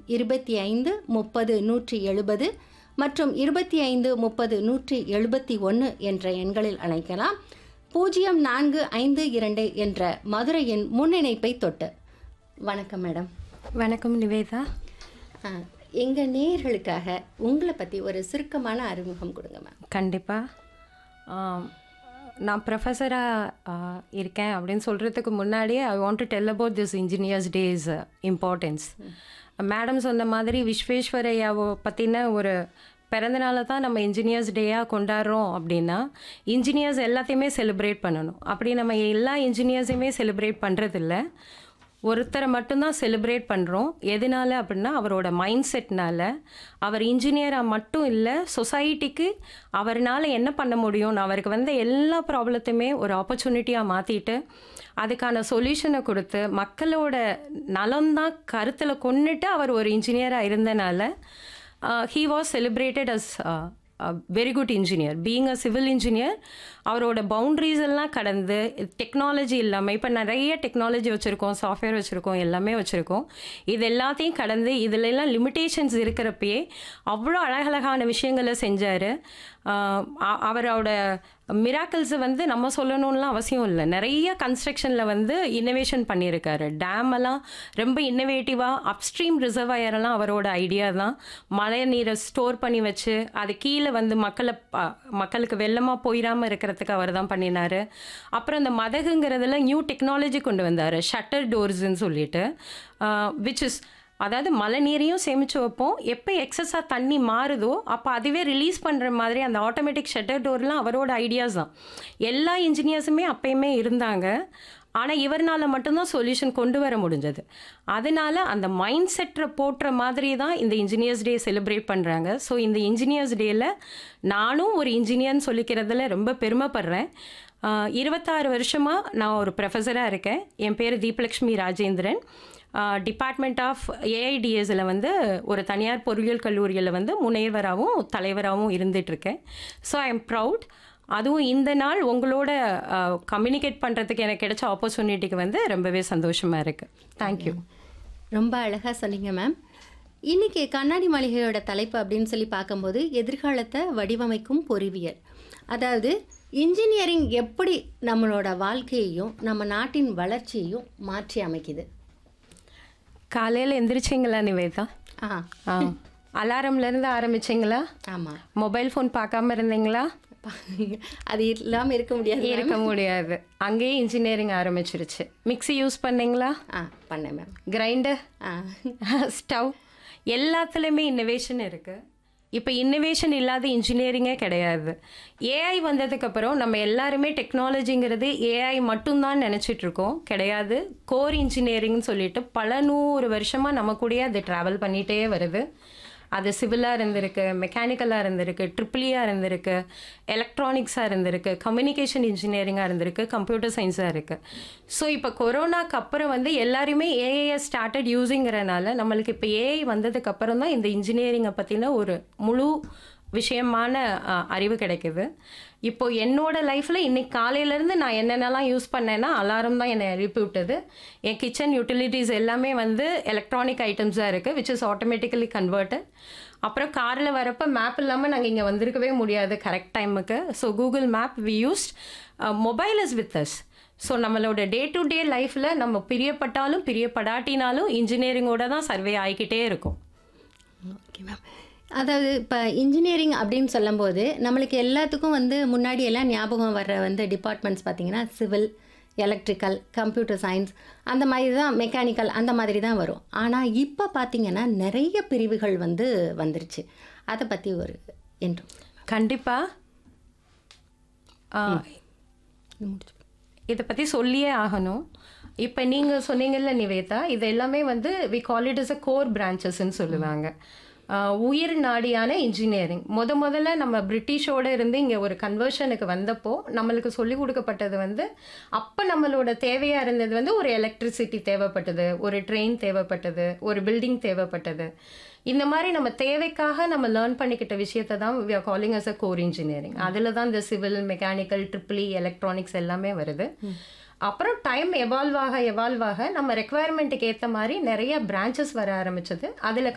இருபத்தி ஐந்து முப்பது நூற்றி எழுபது மற்றும் இருபத்தி ஐந்து முப்பது நூற்றி எழுபத்தி ஒன்று என்ற எண்களில் அழைக்கலாம் பூஜ்ஜியம் நான்கு ஐந்து இரண்டு என்ற மதுரையின் முன்னிணைப்பை தொட்டு வணக்கம் மேடம் வணக்கம் நிவேதா எங்கள் நேயர்களுக்காக உங்களை பற்றி ஒரு சுருக்கமான அறிமுகம் கொடுங்க மேம் கண்டிப்பாக நான் ப்ரொஃபஸராக இருக்கேன் அப்படின்னு சொல்கிறதுக்கு முன்னாடியே I want to tell about this engineers days importance madam சொன்ன மாதிரி விஸ்வேஸ்வரையாவை பற்றின ஒரு பிறந்தநாளை தான் நம்ம இன்ஜினியர்ஸ் டேயாக கொண்டாடுறோம் அப்படின்னா இன்ஜினியர்ஸ் எல்லாத்தையுமே செலிப்ரேட் பண்ணணும் அப்படி நம்ம எல்லா இன்ஜினியர்ஸையுமே செலிப்ரேட் பண்ணுறதில்ல ஒருத்தரை மட்டும்தான் செலிப்ரேட் பண்ணுறோம் எதனால அப்படின்னா அவரோட மைண்ட் செட்னால அவர் இன்ஜினியராக மட்டும் இல்லை சொசைட்டிக்கு அவர்னால என்ன பண்ண முடியும் அவருக்கு வந்த எல்லா ப்ராப்ளத்தையுமே ஒரு ஆப்பர்ச்சுனிட்டியாக மாற்றிட்டு அதுக்கான சொல்யூஷனை கொடுத்து மக்களோட நலம்தான் கருத்தில் கொண்டுட்டு அவர் ஒரு இன்ஜினியராக இருந்தனால he was celebrated as very good engineer being a civil engineer அவரோட பவுண்ட்ரிஸ் எல்லாம் கடந்து டெக்னாலஜி இல்லாமல் இப்போ நிறைய டெக்னாலஜி வச்சுருக்கோம் சாஃப்ட்வேர் வச்சுருக்கோம் எல்லாமே வச்சுருக்கோம் இது எல்லாத்தையும் கடந்து இதுல எல்லாம் லிமிட்டேஷன்ஸ் இருக்கிறப்பயே அவ்வளோ அழகழகான விஷயங்களை செஞ்சார் அவரோட மிராக்கிள்ஸை வந்து நம்ம சொல்லணும்லாம் அவசியம் இல்லை நிறைய கன்ஸ்ட்ரக்ஷனில் வந்து இன்னோவேஷன் பண்ணியிருக்காரு டேம் எல்லாம் ரொம்ப இன்னோவேட்டிவாக அப்ஸ்ட்ரீம் ரிசர்வாயரெல்லாம் அவரோட ஐடியா தான் மழை நீரை ஸ்டோர் பண்ணி வச்சு அது கீழே வந்து மக்களை ப- மக்களுக்கு வெள்ளமாக போயிடாமல் இருக்கிறதுக்கு அவர் தான் பண்ணினார் அப்புறம் இந்த மதகுங்கிறதுல நியூ டெக்னாலஜி கொண்டு வந்தார் ஷட்டர் டோர்ஸ்ன்னு சொல்லிட்டு விச் இஸ் அதாவது மழை நீரையும் சேமித்து வைப்போம் எப்போ எக்ஸஸாக தண்ணி மாறுதோ அப்போ அதுவே ரிலீஸ் பண்ணுற மாதிரி அந்த ஆட்டோமேட்டிக் ஷட்டர் டோர்லாம் அவரோட ஐடியாஸ் தான் எல்லா இன்ஜினியர்ஸுமே அப்பயுமே இருந்தாங்க ஆனால் இவர்னால மட்டும்தான் சொல்யூஷன் கொண்டு வர முடிஞ்சது அதனால அந்த மைண்ட் செட்டை போட்டுற மாதிரி தான் இந்த இன்ஜினியர்ஸ் டே செலிப்ரேட் பண்ணுறாங்க ஸோ இந்த இன்ஜினியர்ஸ் டேயில் நானும் ஒரு இன்ஜினியர்னு சொல்லிக்கிறதுல ரொம்ப பெருமைப்படுறேன் ஆஹ் இருபத்தாறு வருஷமாக நான் ஒரு ப்ரொஃபஸராக இருக்கேன் என் பேர் தீபலக்ஷ்மி ராஜேந்திரன் டிபார்ட்மெண்ட் ஆஃப் ஏஐடிஎஸில் வந்து ஒரு தனியார் பொறியியல் கல்லூரியில் வந்து முனைவராகவும் தலைவராகவும் இருந்துகிட்ருக்கேன் ஸோ ஐ எம் ப்ரவுட் அதுவும் இந்த நாள் உங்களோட கம்யூனிகேட் பண்ணுறதுக்கு எனக்கு கிடைச்ச ஆப்பர்ச்சுனிட்டிக்கு வந்து ரொம்பவே சந்தோஷமாக இருக்குது தேங்க்யூ ரொம்ப அழகாக சொன்னீங்க மேம் இன்னைக்கு கண்ணாடி மாளிகையோட தலைப்பு அப்படின்னு சொல்லி பார்க்கும்போது எதிர்காலத்தை வடிவமைக்கும் பொறிவியல் அதாவது இன்ஜினியரிங் எப்படி நம்மளோட வாழ்க்கையையும் நம்ம நாட்டின் வளர்ச்சியையும் மாற்றி அமைக்குது காலையில் எந்திரிச்சிங்களா நிவேதா ஆ ஆ அலாரம்லேருந்து ஆரம்பிச்சிங்களா ஆமாம் மொபைல் ஃபோன் பார்க்காம இருந்தீங்களா அது இல்லாமல் இருக்க முடியாது இருக்க முடியாது அங்கேயே இன்ஜினியரிங் ஆரம்பிச்சிருச்சு மிக்ஸி யூஸ் பண்ணீங்களா ஆ பண்ணேன் மேம் கிரைண்டர் ஆ ஸ்டவ் எல்லாத்துலேயுமே இன்னோவேஷன் இருக்குது இப்போ இன்னோவேஷன் இல்லாத இன்ஜினியரிங்கே கிடையாது ஏஐ வந்ததுக்கப்புறம் நம்ம எல்லாருமே டெக்னாலஜிங்கிறது ஏஐ மட்டும்தான் நினச்சிட்டு இருக்கோம் கிடையாது கோர் இன்ஜினியரிங்னு சொல்லிட்டு பல நூறு வருஷமாக நம்ம கூடயே அது ட்ராவல் பண்ணிகிட்டே வருது அது சிவிலாக இருந்திருக்கு மெக்கானிக்கலாக இருந்திருக்கு ட்ரிபிளியாக இருந்திருக்கு எலக்ட்ரானிக்ஸாக இருந்திருக்கு கம்யூனிகேஷன் இன்ஜினியரிங்காக இருந்திருக்கு கம்ப்யூட்டர் சயின்ஸாக இருக்குது ஸோ இப்போ கொரோனாக்கு அப்புறம் வந்து எல்லாருமே ஏஐ ஸ்டார்டட் யூஸிங்கிறனால நம்மளுக்கு இப்போ ஏஐ வந்ததுக்கு அப்புறம் தான் இந்த இன்ஜினியரிங்கை பற்றின ஒரு முழு விஷயமான அஹ், அறிவு கிடைக்குது இப்போ என்னோட லைஃப்பில் இன்னைக்கு காலையிலேருந்து நான் என்னென்னலாம் யூஸ் பண்ணேன்னா அலாரம் தான் என்னை எழுப்பி விட்டது என் கிச்சன் யூட்டிலிட்டிஸ் எல்லாமே வந்து எலக்ட்ரானிக் ஐட்டம்ஸாக இருக்குது விச் இஸ் ஆட்டோமேட்டிக்கலி கன்வெர்ட்டட் அப்புறம் காரில் வரப்போ மேப் இல்லாமல் நாங்கள் இங்கே வந்திருக்கவே முடியாது கரெக்ட் டைமுக்கு so Google map we used mobile is with us so நம்மளோட டே டு டே லைஃப்பில் நம்ம பிரியப்பட்டாலும் பிரியப்படாட்டினாலும் இன்ஜினியரிங்கோட தான் சர்வே ஆகிக்கிட்டே இருக்கும் ஓகே மேம் அதாவது இப்போ இன்ஜினியரிங் அப்படின்னு சொல்லும்போது நம்மளுக்கு எல்லாத்துக்கும் வந்து முன்னாடி எல்லாம் ஞாபகம் வர்ற வந்து டிபார்ட்மெண்ட்ஸ் பார்த்தீங்கன்னா சிவில் எலக்ட்ரிக்கல் கம்ப்யூட்டர் சயின்ஸ் அந்த மாதிரி தான் மெக்கானிக்கல் அந்த மாதிரி தான் வரும் ஆனால் இப்போ பார்த்தீங்கன்னா நிறைய பிரிவுகள் வந்து வந்துருச்சு அதை பற்றி ஒரு என்றும் கண்டிப்பாக இதை பற்றி சொல்லியே ஆகணும் இப்போ நீங்கள் சொன்னீங்கல்ல நிவேதா இது எல்லாமே வந்து we call it is a core பிரான்ச்சஸ்ன்னு சொல்லுவாங்க ஆஹ் உயிர் நாடியான இன்ஜினியரிங் முத முதல்ல நம்ம பிரிட்டிஷோட இருந்து இங்கே ஒரு கன்வர்ஷனுக்கு வந்தப்போ நம்மளுக்கு சொல்லி கொடுக்கப்பட்டது வந்து அப்போ நம்மளோட தேவையாக இருந்தது வந்து ஒரு எலக்ட்ரிசிட்டி தேவைப்பட்டது ஒரு ட்ரெயின் தேவைப்பட்டது ஒரு பில்டிங் தேவைப்பட்டது இந்த மாதிரி நம்ம தேவைக்காக நம்ம லேர்ன் பண்ணிக்கிட்ட விஷயத்தை தான் we are calling as a core engineering அதில் தான் இந்த சிவில் மெக்கானிக்கல் ட்ரிபிளி எலக்ட்ரானிக்ஸ் எல்லாமே வருது அப்புறம் டைம் எவால்வ் ஆக எவால்வ் ஆக நம்ம ரெக்குவயர்மெண்ட்டுக்கு ஏற்ற மாதிரி நிறைய பிரான்ச்சஸ் வர ஆரம்பிச்சது அதில்